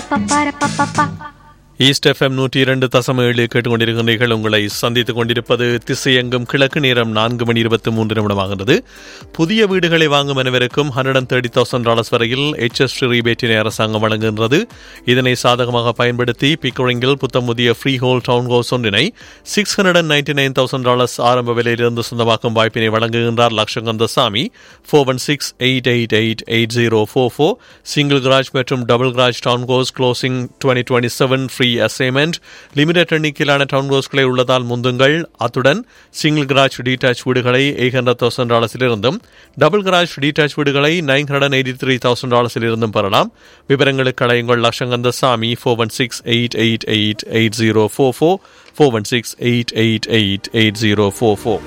east FM நூற்றி இரண்டு தசம ஏழு கேட்டுக்கொண்டிருக்கிறீர்கள் உங்களை சந்தித்துக் கொண்டிருப்பது திசையெங்கும் கிழக்கு நேரம் நான்கு மணி இருபத்தி மூன்று நிமிடமாகிறது புதிய வீடுகளை வாங்கும் அனைவருக்கும் hundred and thirty thousand dollars வரையில் எச்எஸ் ரீபேட்டினை அரசாங்கம் வழங்குகின்றது இதனை சாதகமாக பயன்படுத்தி பிக்கரிங்கில் புத்தம் புதிய ஃப்ரீ ஹோல் டவுன் ஹவுஸ் ஒன்றினை six hundred and ninety nine thousand dollars ஆரம்ப விலையிலிருந்து சொந்தமாக்கும் வாய்ப்பினை வழங்குகின்றார் Latchakantha Samy four one six eight eight eight eight zero four four single garage மற்றும் double garage town house closing twenty twenty seven free assignment limited எண்ணிக்கையிலான town ஹவுஸ்களை உள்ளதால் முந்துங்கள் அத்துடன் சிங்கிள் கிராஜ் டீடாச் வீடுகளை எயிட் ஹண்ட்ரட் தௌசண்ட் டாலர்ஸிலிருந்தும் டபுள் கிராஜ் டீடாச் வீடுகளை nine hundred eighty three thousand டாலர்ஸிலிருந்தும் பெறலாம் விவரங்களுக்கு அழையுங்கள் Latchakantha Samy four one six eight eight eight eight zero four four four one six eight eight eight eight zero four four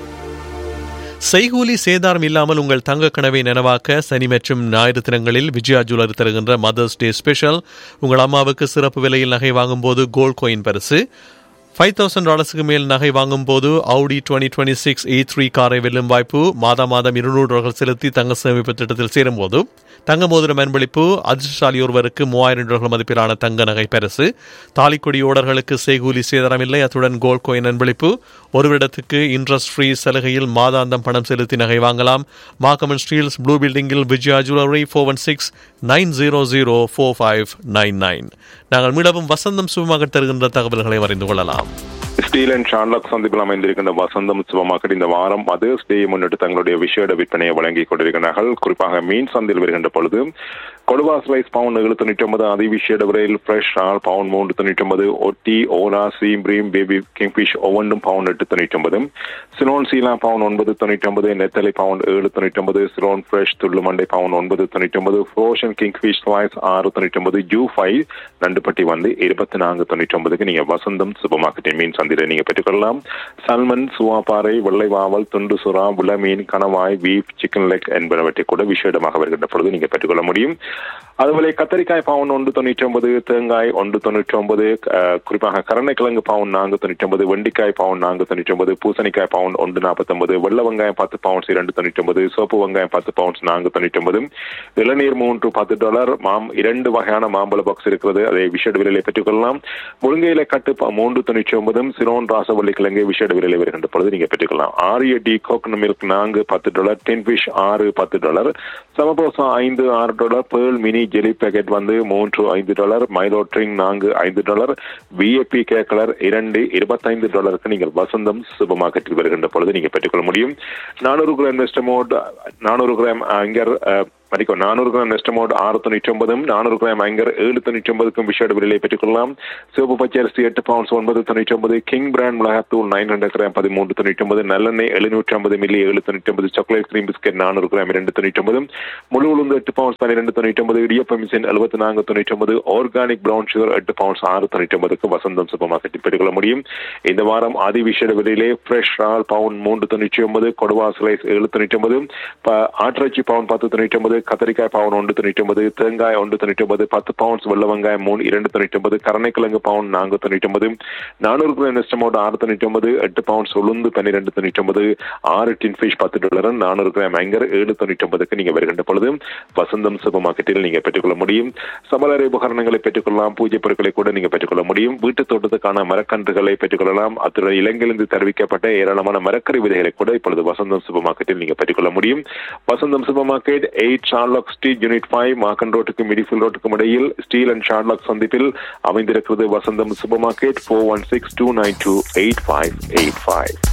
செய்கூலி சேதாரம் இல்லாமல் உங்கள் தங்க கனவை நனவாக்க சனி மற்றும் ஞாயிறு தினங்களில் விஜயா ஜுவல்லரி தருகின்ற மதர்ஸ் டே ஸ்பெஷல் உங்கள் அம்மாவுக்கு சிறப்பு விலையில் நகை வாங்கும்போது கோல்ட் கோயின் பரிசு ஃபைவ் தௌசண்ட் டாலர்ஸுக்கு மேல் நகை வாங்கும் போது Audi twenty twenty six eight three காரை வெல்லும் வாய்ப்பு மாதம் மாதம் இருநூறு டாலர்கள் செலுத்தி தங்க சேமிப்பு திட்டத்தில் சேரும்போது தங்க மோதிரம் அன்பளிப்பு அதிர்ஷ்டசாலி ஒருவருக்கு மூவாயிரம் டாலர்கள் மதிப்பிலான தங்க நகை பரிசு தாலிக்கொடி ஓடர்களுக்கு செய்கூலி சேதாரம் இல்லை அத்துடன் கோல்ட் கோயின் அன்பளிப்பு ஒரு வருடத்துக்கு இன்ட்ரெஸ்ட் ஃப்ரீ சலுகையில் மாதாந்தம் பணம் செலுத்தி நகை வாங்கலாம் மாக்கமன் ஸ்டீல்ஸ் ப்ளூ பில்டிங்கில் Vijaya jewellery four one six nine zero zero four five nine nine நாங்கள் மீளவும் வசந்தம் சுபமாக தருகின்ற தகவல்களை அறிந்து கொள்ளலாம் ஸ்டீல் அண்ட் ஷார்லாக் சந்திப்பில் அமைந்திருக்கின்ற வசந்தம் சுபமாக்கட் இந்த வாரம் மதர்ஸ் டே முன்னிட்டு தங்களுடைய விஷேட விற்பனையை வழங்கிக் கொண்டிருக்கிறார்கள் குறிப்பாக மீன் சந்தையில் வருகின்ற பொழுது கொடுவா ஸ்லைஸ் பவுன் எழுபத்தி தொண்ணூற்றி ஒன்பது அதி விஷேட விரையில் ஃப்ரெஷ் ஆல் பவுன் மூன்று தொண்ணூற்றி ஒன்பது ஒட்டி ஓலா சீம் பிரீம் பேபி கிங்ஃபிஷ் ஒவ்வொன்றும் பவுன் எட்டு தொண்ணூற்றி ஒன்பது சிலோன் சீலா பவுன் ஒன்பது தொண்ணூற்றி ஒன்பது நெத்தலை பவுன் ஏழு தொண்ணூற்றி ஒன்பது சிலோன் ஃப்ரெஷ் துள்ளு மண்டை பவுன் ஒன்பது தொண்ணூற்றி ஒன்பது ஃப்ரோஷன் கிங்ஃபிஷ் ஸ்லைஸ் ஆறு தொண்ணூற்றி ஒன்பது ஜூ ஃபைவ் நண்டுப்பட்டி வந்து இருபத்தி நான்கு தொண்ணூற்றி ஒன்பதுக்கு நீங்க வசந்தம் சூப்பர் மார்க்கெட்டின் மீன் சந்தையில நீங்க பெற்றுக்கொள்ளலாம் சல்மன் சுவாப்பாறை வெள்ளை வாவல் துண்டு சுறா புல மீன் கணவாய் பீஃப் சிக்கன் லெக் என்பனவற்றை கூட விசேடமாக வருகின்ற பொழுது நீங்க பெற்றுக்கொள்ள முடியும் அதுபோல கத்தரிக்காய் பவுன் ஒன்று தொண்ணூற்றி ஒன்பது தேங்காய் ஒன்று தொண்ணூற்றி ஒன்பது குறிப்பாக கருணைக்கிழங்கு பவுன் நான்கு தொண்ணூற்றி ஒன்பது வெண்டிக்காய் பவுன் நான்கு தொண்ணூற்றி ஒன்பது பூசணிக்காய் பவுன் ஒன்று நாற்பத்தொன்பது வெள்ளை வெங்காயம் பத்து பவுன்ஸ் இரண்டு தொண்ணூற்றி ஒன்பது சோப்பு வெங்காயம் பத்து பவுன்ஸ் நான்கு தொண்ணூற்றி ஒன்பது இளநீர் மூன்று பத்து டாலர் மாம் இரண்டு வகையான மாம்பழ பாக்ஸ் இருக்கிறது அதை விஷேட விலையை பெற்றுக்கொள்ளலாம் முருங்கையில கட்டு மூன்று தொண்ணூற்றி ஒன்பதும் சிரோன் ராசவள்ளி கிழங்கு விஷேட விலையில் வருகின்ற பொழுது நீங்க பெற்றுக்கொள்ளலாம் ஆரிய டி கோகனட் மில்க் நான்கு பத்து டாலர் டென் ஃபிஷ் ஆறு பத்து டாலர் சமபோசா ஐந்து ஆறு dollar pearl mini jelly packet வந்து மூன்று ஐந்து டாலர் மைலோ ட்ரிங் நான்கு ஐந்து டாலர் விஏபி கே கலர் இரண்டு இருபத்தைந்து டாலருக்கு நீங்கள் வசந்தம் சூப்பர் மார்க்கெட்டில் வருகின்ற பொழுது நீங்க பெற்றுக்கொள்ள முடியும் நானூறு கிராம் நெஸ்டமோட் நானூறு கிராம் அங்கர் மதிக்கும் நானூறு கிராம் நெஸ்டமோட் ஆறு தொண்ணூற்றி ஒன்பதும் நானூறு கிராம் ஐங்கர் ஏழு தொண்ணூற்றி ஒன்பதுக்கும் விஷேட விலையை பெற்றுக்கொள்ளலாம் சிவப்பு பச்சை அரிசி எட்டு பவுன்ஸ் ஒன்பது தொண்ணூற்றி ஒன்பது கிங் பிராண்ட் மிளகாத்தூள் நைன் ஹண்ட்ரட் கிராம் பதிமூன்று தொண்ணூற்றி ஒன்பது நல்லெண்ணெய் எழுநூற்றி ஐம்பது மில்லி ஏழு தொண்ணூற்றி ஒன்பது சாக்லேட் கிரீம் பிஸ்கெட் நானூறு கிராம் இரண்டு தொண்ணூற்றி ஒன்பது முழு உளுந்து எட்டு பவுன்ஸ் பன்னிரெண்டு தொண்ணூற்றி ஒன்பது இடியப்ப மிஷின் எழுபத்தி நான்கு தொண்ணூற்றி ஒன்பது ஆர்கானிக் பிரவுன் சுகர் எட்டு பவுன்ஸ் ஆறு தொண்ணூற்றி ஒன்பதுக்கு வசந்தம் சூப்பர் மார்க்கெட்டில் பெற்றுக்கொள்ள முடியும் இந்த வாரம் அதி விஷேட விலையிலே ஃப்ரெஷ் ரால் பவுன் மூன்று தொண்ணூற்றி ஒன்பது கொடுவா ஸ்லைஸ் ஏழு தொண்ணூற்றி ஒன்பது ஆட்டிறைச்சி பவுன் பத்து தொண்ணூற்றி ஒன்பது கத்தரிக்காய் பவுன் ஒன்று தொண்ணூற்றி ஒன்பது தேங்காய் ஒன்று தொண்ணூற்றி ஒன்பது பத்து பவுன்ஸ் வெள்ள வெங்காயம் மூணு இரண்டு தொண்ணூற்றி ஒன்பது கரணைக்கிழங்கு பவுன் நான்கு தொண்ணூற்றி ஒன்பது நானூறு கிராம் நெஸ்டமோட் ஆறு தொண்ணூற்றி ஒன்பது எட்டு பவுன்ஸ் உளுந்து பன்னிரெண்டு தொண்ணூற்றி ஒன்பது ஆறு டின் ஃபிஷ் பத்து டாலர் நானூறு கிராம் ஐங்கர் ஏழு தொண்ணூற்றி ஒன்பதுக்கு நீங்க வருகின்ற பொழுது வசந்தம் சூப்பர் மார்க்கெட்டில் நீங்க பெற்றுக்கொள்ள முடியும் சமலரை உபகரணங்களை பெற்றுக்கொள்ளலாம் பூஜை பொருட்களை கூட நீங்க பெற்றுக்கொள்ள முடியும் வீட்டு தோட்டத்துக்கான மரக்கன்றுகளை பெற்றுக்கொள்ளலாம் அத்துடன் இலங்கையிலிருந்து தெரிவிக்கப்பட்ட ஏராளமான மரக்கறி விதைகளை கூட இப்பொழுது வசந்தம் சூப்பர் மார்க்கெட்டில் நீங்க பெற்றுக்கொள்ள முடியும் Vasantham supermarket eight Sherlock street unit five McCowan ரோட்டுக்கும் மிடிஃபில் ரோட்டுக்கும் இடையில் ஸ்டீல் அண்ட் ஷார்லாக் சந்திப்பில் அமைந்திருக்கிறது Vasantham supermarket four one six two nine two eight five eight five